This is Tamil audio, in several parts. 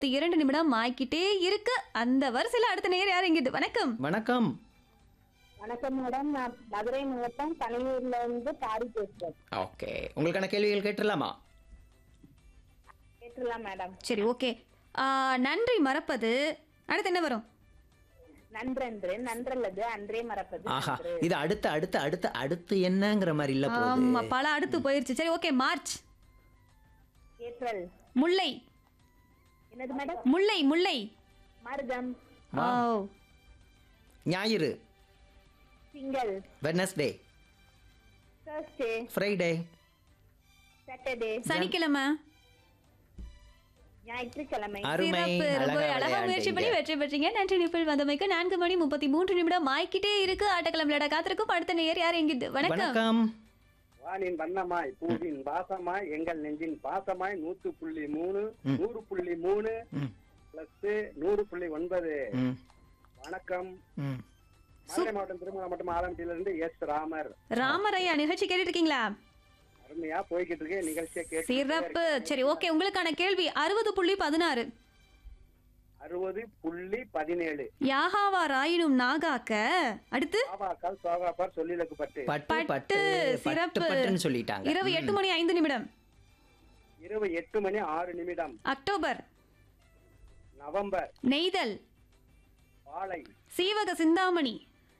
முப்பத்தி இரண்டு நிமிடம் ஆக்கிட்டே இருக்கு அந்த வரிசையில் அடுத்த நேர் யார் எங்கிட்டு வணக்கம் வணக்கம் வணக்கம் மேடம் நான் மதுரை மாவட்டம் பனையூர்ல இருந்து பாரி பேசுறேன் ஓகே உங்களுக்கான கேள்விகள் கேட்டுடலாமா கேட்டுலாம் மேடம் சரி ஓகே நன்றி மறப்பது அடுத்து என்ன வரும் நன்றன்று நன்றல்லது அன்றே மறப்பது ஆஹா நன்று. இது அடுத்து அடுத்து அடுத்து அடுத்து என்னங்கிற மாதிரி இல்ல ஆமா போகுது பல அடுத்து போயிருச்சு சரி ஓகே மார்ச் ஏப்ரல் முல்லை என்னது மேடம் முல்லை முல்லை மருதம் ஓ ஞாயிறு திங்கள் வெட்னஸ்டே தேர்ஸ்டே ஃப்ரைடே சாட்டர்டே சனிக்கிழமை ஞாயிற்றுக்கிழமை அருமை சிறப்பு ரொம்ப அழகா அழகா முயற்சி பண்ணி விளையாண்டீங்க. வெற்றி பெற்றீங்க நன்றி நிப்பிள் வந்தமைக்கு நான்கு மணி முப்பத்தி மூன்று நிமிடம் ஆய்க்கிட்டே இருக்கு ஆட்டக்கிழமை விளையாட காத்திருக்கும் அடுத்த நேர் யார் எங்கிட்டு வணக்கம் வணக்கம் வானின் வண்ணமாய் பூவின் வாசமாய் எங்கள் நெஞ்சின் பாசமாய் நூத்து புள்ளி மூணு நூறு புள்ளி மூணு ம், பிளஸ் நூறு புள்ளி ஒன்பது ம், வணக்கம் ம். மதுரை மாவட்டம் திருமணம் மாவட்டம் ஆலம்பட்டியில இருந்து எஸ் ராமர் ராமரையா நிகழ்ச்சி கேட்டுட்டு இருக்கீங்களா அருமையா போய்கிட்டு இருக்கு நிகழ்ச்சியை கேட்டு சிறப்பு சரி ஓகே உங்களுக்கான கேள்வி அறுபது புள்ளி பதினாறு அறுபது புள்ளி பதினேழு யாகாவா ராயினும் நாகாக்க அடுத்து பாபாக்கால் சோகாப்பார் சொல்லிலக்குப்பட்டு பட்டு பட்டு, பட்டு சிறப்பு. பட்டு பட்டுன்னு சொல்லிட்டாங்க இரவு எட்டு மணி ஐந்து நிமிடம் இரவு எட்டு மணி ஆறு நிமிடம் அக்டோபர் நவம்பர் நெய்தல் பாலை சீவக சிந்தாமணி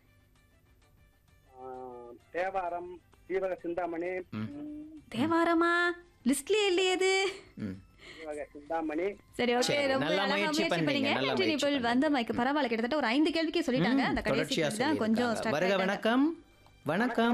ஆஹ், தேவாரம் சீவக சிந்தாமணி ம், தேவாரமா லிஸ்ட்லயே இல்லையே இது ம். சீவக சிந்தாமணி சரி ஓகே சரி, ரொம்ப நல்லா அழகா முயற்சி முயற்சி பண்ணீங்க, பண்ணீங்க நல்லா நன்றி முயற்சி நிபிள் பண்ணீங்க. வந்த மைக்கு பரவாயில்ல கிட்டத்தட்ட ஒரு ஐந்து கேள்விக்கு சொல்லிட்டாங்க அந்த கடைசி தொடர்ச்சியா கேள்வி தான் கொஞ்சம் சொல்லியிருக்காங்க. stuck வருக ஆயிட்டாங்க. வணக்கம் வணக்கம்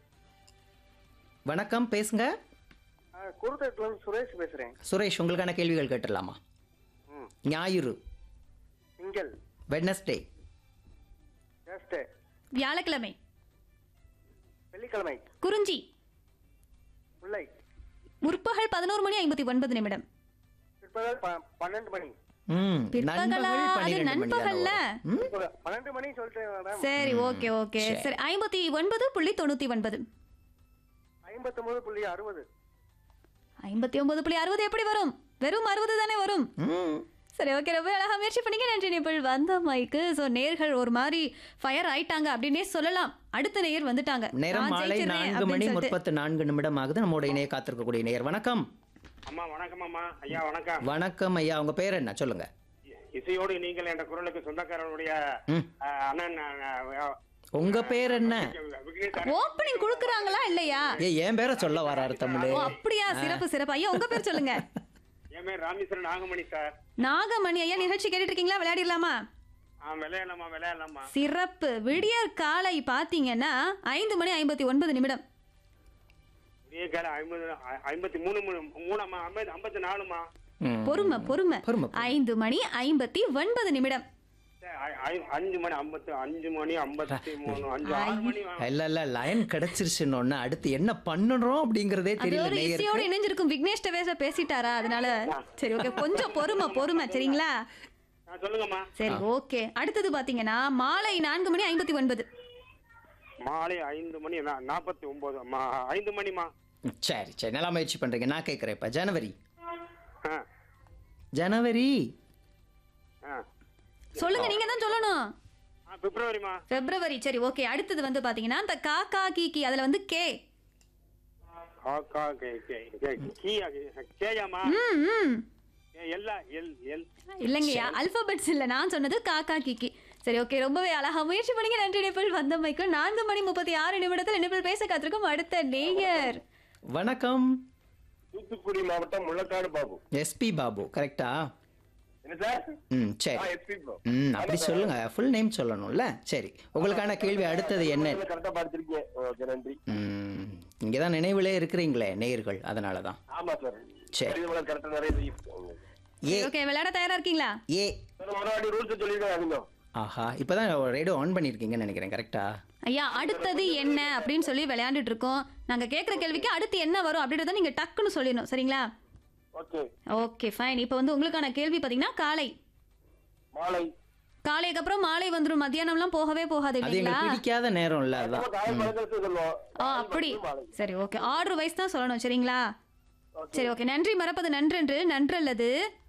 வணக்கம் பேசுங்க குருத்தட்டுல சுரேஷ் பேசுறேன் சுரேஷ் உங்களுக்கான கேள்விகள் கேட்டுடலாமா ம். ஞாயிறு திங்கள் வெட்னஸ்டே தேர்ஸ்டே வியாழக்கிழமை வெள்ளிக்கிழமை குறிஞ்சி பிள்ளை முற்பகல் பதினோரு மணி ஐம்பத்தி ஒன்பது நிமிடம் பிற்பகல் ப- பன்னெண்டு மணி ம் பிற்பகலா நண்பகல் அது 12 மணி நண்பகல்ல தானே வரும். ம்? பன்னெண்டு மணி சொல்லிட்டேன் மேடம் சரி ஓகே ஓகே சரி. சரி ஐம்பத்தி ஒன்பது புள்ளி தொண்ணூத்தி ஒன்பது ஐம்பத்தொன்பது புள்ளி அறுபது ஐம்பத்தி ஒன்பது புள்ளி அறுபது எப்படி வரும் வெறும் அறுபது தானே வரும் ம். சரி ஓகே ரொம்ப அழகா முயற்சி பண்ணீங்க நன்றி நிபிள் வந்த மைக்கு ஸோ நேர்கள் ஒரு மாதிரி ஃபயர் ஆயிட்டாங்க அப்படின்னே சொல்லலாம் அடுத்த நேயர் வந்துட்டாங்க நேரம் நான் மாலை ஜெயிச்சிடுறேன் நான்கு அப்படின்னு மணி சொல்லிட்டு. முப்பத்து நான்கு நிமிடம் ஆகுது நம்மோட இணைய காத்திருக்கக்கூடிய நேயர் வணக்கம் அம்மா வணக்கம் அம்மா ஐயா வணக்கம் வணக்கம் ஐயா உங்க பேர் என்ன சொல்லுங்க இசையோடு நீங்கள் என்ற குரலுக்கு சொந்தக்காரனுடைய ம். அஹ், அண்ணன் அஹ், உங்க பேர் என்ன விக்னேஷ் ஓப்பனிங் கொடுக்குறாங்களா இல்லையா ஏ என் பேரை சொல்ல வராரு தமிழ் ஓ அப்படியா சிறப்பு சிறப்பு ஐயா உங்க பேர் சொல்லுங்க என் பேர் ராமேஸ்வரன் நாகமணி சார் நாகமணி ஐயா நிகழ்ச்சி கேட்டுட்டு இருக்கீங்களா விளையாடிடலாமா ஆ விளையாடலாமா விளையாடலாமா சிறப்பு விடியற் காலை பார்த்தீங்கன்னா ஐந்து மணி ஐம்பத்தி ஒன்பது நிமிடம் விடிய காலை ஐம்பது ஐ- ஐம்பத்தி மூணு மூணு- மூணாம்மா ஐம்பது ஐம்பத்தி நாலுமா ம். பொறுமை பொறுமை பொறுமை. ஐந்து மணி ஐம்பத்தி ஒன்பது நிமிடம் சரி, ஐ- ஐ- அஞ்சு மணி ஐம்பத்தி அஞ்சு மணி ஐம்பத்தி மூணு அஞ்சு ஆறு மணி இல்ல இல்ல லைன் கிடைச்சிருச்சுன்னு ஒண்ணு அடுத்து என்ன பண்ணணும் அப்படிங்கறதே அது தெரியல ஒரு இசையோடு நேயருக்கு இணைஞ்சிருக்கும் விக்னேஷ் பேச பேசிட்டாரா அதனால சரி ஓகே கொஞ்சம் பொறுமை பொறுமை சரிங்களா ஆ, சொல்லுங்கம்மா சரி ஓகே அடுத்தது பாத்தீங்கன்னா மாலை நான்கு மணி ஐம்பத்தி ஒன்பது மாலை ஐந்து மணி நா- நாற்பத்தி ஒன்பது அம்மா ஐந்து மணிமா சரி சரி நல்லா முயற்சி பண்றீங்க நான் கேட்கிறேன் இப்ப ஜனவரி ஆ ஜனவரி ஆ சொல்லுங்க நீங்க தான் சொல்லணும் ஆ பிப்ரவரிமா பிப்ரவரி சரி ஓகே அடுத்தது வந்து பாத்தீங்கன்னா இந்த காக்கா கீக்கி அதுல வந்து கே காக்கா கே கே கே- கீயா கேயாமா ம் ம் எல்லா எல் எல் இல்லைங்கய்யா அல்பபெட்ஸ் இல்ல நான் சொன்னது காக்கா கிக்கி சரி ஓகே ரொம்பவே அழகா முயற்சி பண்ணீங்க நன்றி நிபிள் வந்த மைக்கு நான்கு மணி முப்பத்தி ஆறு நிமிடத்தில் நிபிள் பேச காத்திருக்கும் அடுத்த நேயர் வணக்கம் தூத்துக்குடி மாவட்டம் முள்ளக்காடு பாபு எஸ்பி பாபு கரெக்டா என்ன சார் ம் சரி எஸ்பி ப்ரோ ம் அப்படி சொல்லுங்க ஃபுல் நேம் சொல்லணும்ல சரி உங்களுக்கான கேள்வி அடுத்தது என்ன கரெக்டா பார்த்திருக்கீங்க ஓகே நன்றி ம் இங்கே தான் நினைவிலே இருக்கிறீங்களே நேயர்கள் அதனால தான் ஆமா சார் சரி. கரெக்டா நிறைய ஏ ஓகே விளையாட தயாரா இருக்கீங்களா ஏ சார் மறுபடி ரூல்ஸ் சொல்லியிருக்காங்க ஆஹா இப்போதான் ரேடியோ ஆன் பண்ணியிருக்கீங்கன்னு நினைக்கிறேன் கரெக்டா ஐயா அடுத்தது என்ன அப்படின்னு சொல்லி விளையாண்டுட்டு இருக்கோம் நாங்க கேட்குற கேள்விக்கு அடுத்து என்ன வரும் அப்படின்றத நீங்க டக்குன்னு சொல்லிடணும் சரிங்களா ஓகே ஓகே ஃபைன் இப்போ வந்து உங்களுக்கான கேள்வி பார்த்தீங்கன்னா காலை மாலை காலைக்கு அப்புறம் மாலை வந்துடும் மத்தியானம்லாம் போகவே போகாது அது இல்லைங்களா எங்களுக்கு பிடிக்காத நேரம் இல்லை அதான் காலை பழக்கத்தை சொல்லுவோம் ஆ அப்படி சரி ஓகே ஆர்டர் வைஸ் தான் சொல்லணும் சரிங்களா சரி ஓகே நன்றி மறப்பது நன்றென்று நன்றல்லது